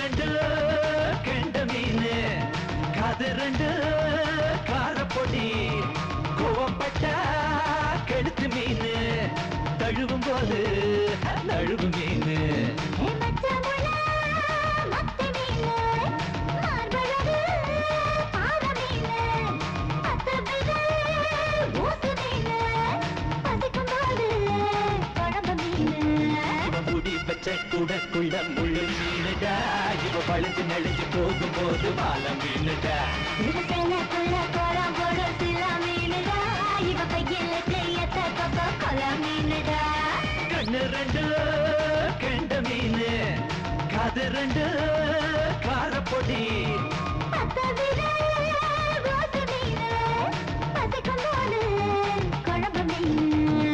ரெண்டு கெண்ட மீன் காது ரெண்டு காரப்பொடி கோவப்பட்டா கெடுத்து மீன் தழுவும் போது நழுவு மீன் ஏ மச்சமுள்ள மத்தி மீனு, மார்பழகு பாற மீனு, அத்தபிது ஊசு மீனு, பசிக்கும்போது குழம்பு மீனு. இவ முடி வச்ச கூடக்குள்ள முள்ளு மீனுடா இவ பழுத்து நெளிஞ்சு போகும்போது வாழம் மீனுடா இவ சேலைக்குள்ள கோலம் போடும் சில மீனுடா, இவ கையில செய்யத்த கொக்கோ கொலா மீனுடா. கண்ணு ரெண்டு கெண்ட மீன் காது ரெண்டு காரப்பொடி அத்தபிது ஊசு மீனு, பசிக்கும்போது குழம்பு மீனு.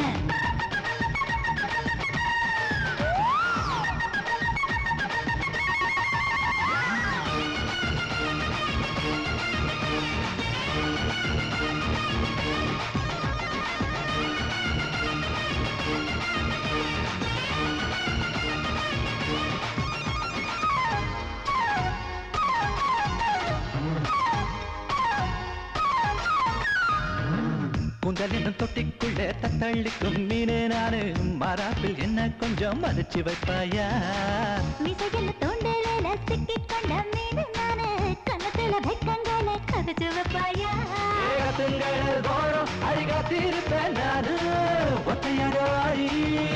குந்தலின் தொட்டிக்குள்ள தத்தளிக்கும் மீனே நானு மராப்பில் என்ன கொஞ்சம் மதிச்சு வைப்பாயா மிசையில் தூண்டலில சிக்கிக் கொண்ட மீனு நானு, கன்னத்துல வெட்கங்களை கவிச்சு வைப்பாயா? ஏகத்துங்கள் தோறும் அழிகாத்திருப்பேன் நானு ஒத்தையராயி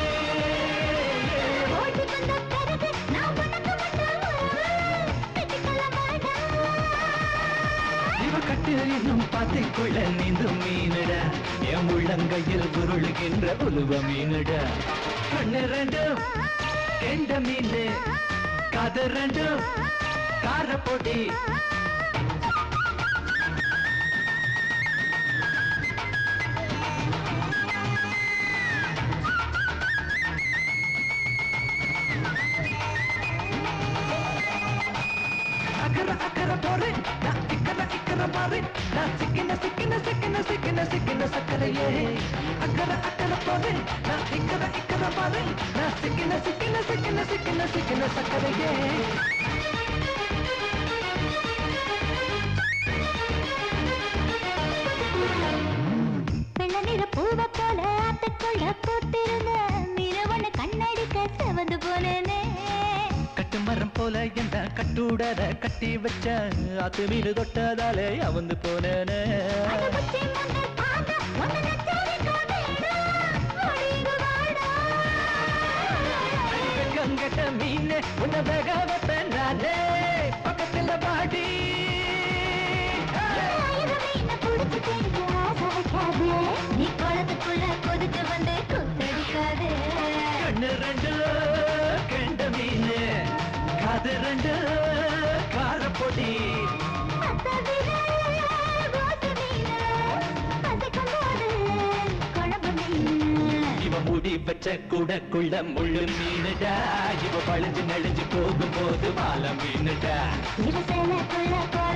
ஓடி வந்த பிறகு நான் உனக்கு மட்டும் உறவு, கட்டிக்கொள்ள மாட்டேன். இவ கட்டில் இன்னும் பாத்திக்குள்ள நீந்தும் மீனுடா என் உள்ளங்கையில் உருளுகின்ற உருவ மீனுடா கண்ணு ரெண்டும் கெண்ட மீன் காது ரெண்டும் காரப்பொடி அக்கற அக்கற போறேன் நான் இக்கற இக்கற மாறேன் நான் சிக்கின சிக்கின சிக்கின சிக்கின சிக்கின சக்கரையே அக்கற அக்கற போறேன் நான் இக்கற இக்கற மாறேன் நான் சிக்கின சிக்கின சிக்கின சிக்கின சிக்கின சக்கரையே வெள்ளை நிற பூவை போல ஆத்துக்குள்ள பூத்திருந்த மீனவன கண்ணடிக்க செவந்து போனேனே கட்டு மரம் போல எந்த கட்டுடத கட்டி வச்ச ஆத்து மீன் தொட்டதாலே அவந்து போனேனே அட புச்சி முன்னு பார்க்க உன்னை நச்சரிக்க வேண்டாம். ஒளிந்து வாடா. கங்கட்ட மீன் உன்னை வேக வைப்பேன் நானே பக்கத்துல பாடி ஆயிரம் மீனை புடிச்சு திங்க ஆசை வைக்காதே. நீ குளத்துக்குள்ள கொதிச்சு வந்து குத்தடிக்காதே கண்ணு ரெண்டு கெண்ட மீன் காது ரெண்டு காரப்பொடி அத்தவிர ஓசு மீனு, பசிக்கும்போது குழம்பு மீனு. இவ முடி வச்ச கூடக்குள்ள முள்ளு மீனுடா இவ பழுஞ்சு நெளிஞ்சு போகும்போது வாழ மீனுடா இரு சேலைக்குள்ள